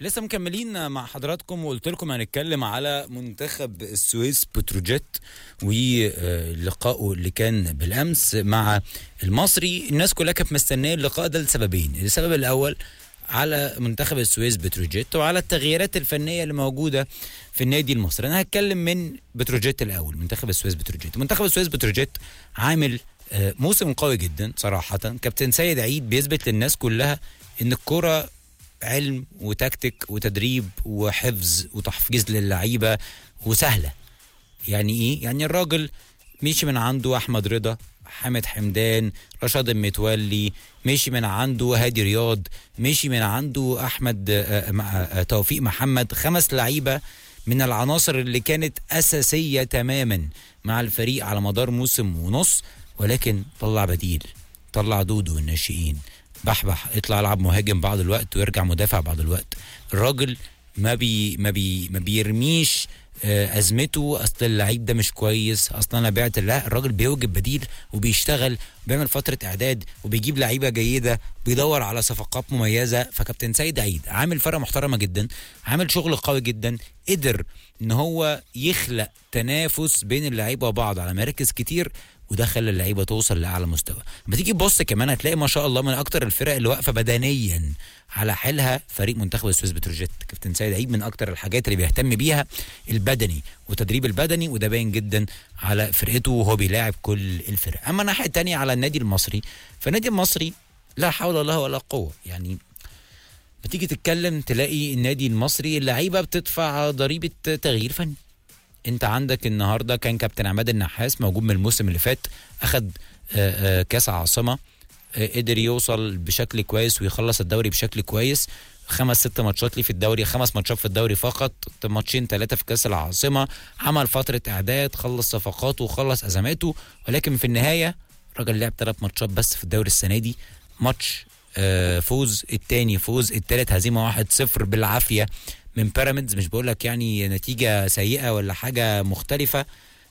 لسه مكملين مع حضراتكم وقلت لكم هنتكلم على منتخب السويس بتروجيت ولقائه اللي كان بالامس مع المصري الناس كلها كانت مستنيه اللقاء ده لسببين السبب الاول على منتخب السويس بتروجيت وعلى التغييرات الفنيه اللي موجوده في النادي المصري انا هتكلم من بتروجيت الاول منتخب السويس بتروجيت منتخب السويس بتروجيت عامل آه، موسم قوي جدا صراحه كابتن سيد عيد بيثبت للناس كلها ان الكره علم وتكتيك وتدريب وحفظ وتحفيظ للعيبه وسهله يعني ايه يعني الراجل مشي من عنده احمد رضا حامد حمدان رشاد المتولي مشي من عنده هادي رياض مشي من عنده احمد آه، مع- آه، توفيق محمد خمس لعيبه من العناصر اللي كانت اساسيه تماما مع الفريق على مدار موسم ونص ولكن طلع بديل طلع دودو الناشئين بحبح اطلع العب مهاجم بعض الوقت ويرجع مدافع بعض الوقت الراجل ما بي ما بي ما بيرميش آه، ازمته اصل اللعيب ده مش كويس اصل انا بعت لا الراجل بيوجد بديل وبيشتغل بيعمل فتره اعداد وبيجيب لعيبه جيده بيدور على صفقات مميزه فكابتن سيد عيد عامل فرقه محترمه جدا عامل شغل قوي جدا قدر ان هو يخلق تنافس بين اللعيبه وبعض على مراكز كتير وده خلى اللعيبه توصل لاعلى مستوى لما تيجي تبص كمان هتلاقي ما شاء الله من اكتر الفرق اللي واقفه بدنيا على حيلها فريق منتخب السويس بتروجيت كابتن سيد عيد من اكتر الحاجات اللي بيهتم بيها البدني وتدريب البدني وده باين جدا على فرقته وهو بيلاعب كل الفرق اما الناحيه الثانيه على النادي المصري فالنادي المصري لا حول له ولا قوه يعني بتيجي تتكلم تلاقي النادي المصري اللعيبه بتدفع ضريبه تغيير فني انت عندك النهارده كان كابتن عماد النحاس موجود من الموسم اللي فات اخد آه، آه، كاس عاصمه آه، قدر يوصل بشكل كويس ويخلص الدوري بشكل كويس خمس ست ماتشات ليه في الدوري خمس ماتشات في الدوري فقط ماتشين ثلاثه في كاس العاصمه عمل فتره اعداد خلص صفقاته وخلص ازماته ولكن في النهايه الراجل لعب ثلاث ماتشات بس في الدوري السنه دي ماتش آه، فوز الثاني فوز الثالث هزيمه واحد صفر بالعافيه من بيراميدز مش بقول لك يعني نتيجه سيئه ولا حاجه مختلفه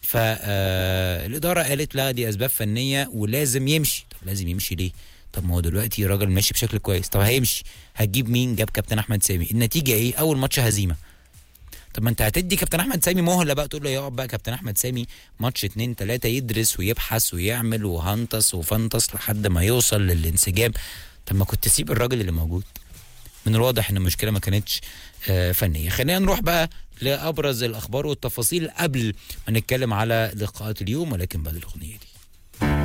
فالاداره قالت لا دي اسباب فنيه ولازم يمشي طب لازم يمشي ليه طب ما هو دلوقتي راجل ماشي بشكل كويس طب هيمشي هتجيب مين جاب كابتن احمد سامي النتيجه ايه اول ماتش هزيمه طب ما انت هتدي كابتن احمد سامي مهله بقى تقول له يقعد بقى كابتن احمد سامي ماتش اتنين تلاته يدرس ويبحث ويعمل وهنطس وفنطس لحد ما يوصل للانسجام طب ما كنت سيب الراجل اللي موجود من الواضح ان المشكله ما كانتش آه، فنيه خلينا نروح بقى لابرز الاخبار والتفاصيل قبل ما نتكلم على لقاءات اليوم ولكن بعد الاغنيه دي